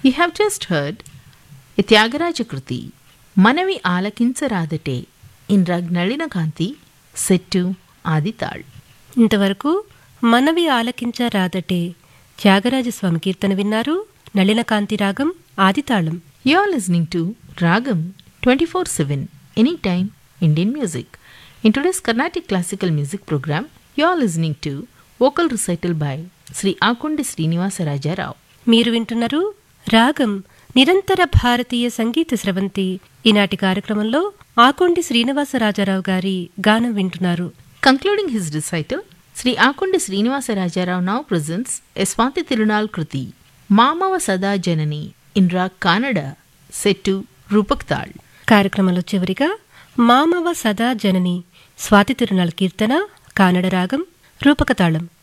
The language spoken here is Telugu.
We have just heard a Tyagaraja Kruti, Manavi Alakinsaradate in Ragnalina Kanti, set to Adital. ఇంతవరకు మనవి ఆలకించరాదటే త్యాగరాజస్వామి కీర్తన విన్నారు నళినకాంతి రాగం ఆదితాళం You are listening to Ragam 24 7, anytime Indian music. In today's Carnatic classical music program, you are listening to vocal recital by Sri Akundi Srinivasa Raja Rao. మీరు వింటున్నారు రాగం నిరంతర భారతీయ సంగీత స్రవంతి ఈనాటి కార్యక్రమంలో ఆకొండి శ్రీనివాసరాజారావు గారి గానం వింటున్నారు Concluding his recital, Sri Akundi Srinivasa Raja Rao now presents a Swati Tirunal Kruti, Mamava Sada Janani in Rag Kannada, set to Rupak Tal. కార్యక్రమంలో చివరిగా మామవ సదా జనని స్వాతి తిరునాళ కీర్తన కానడ రాగం రూపకతాళం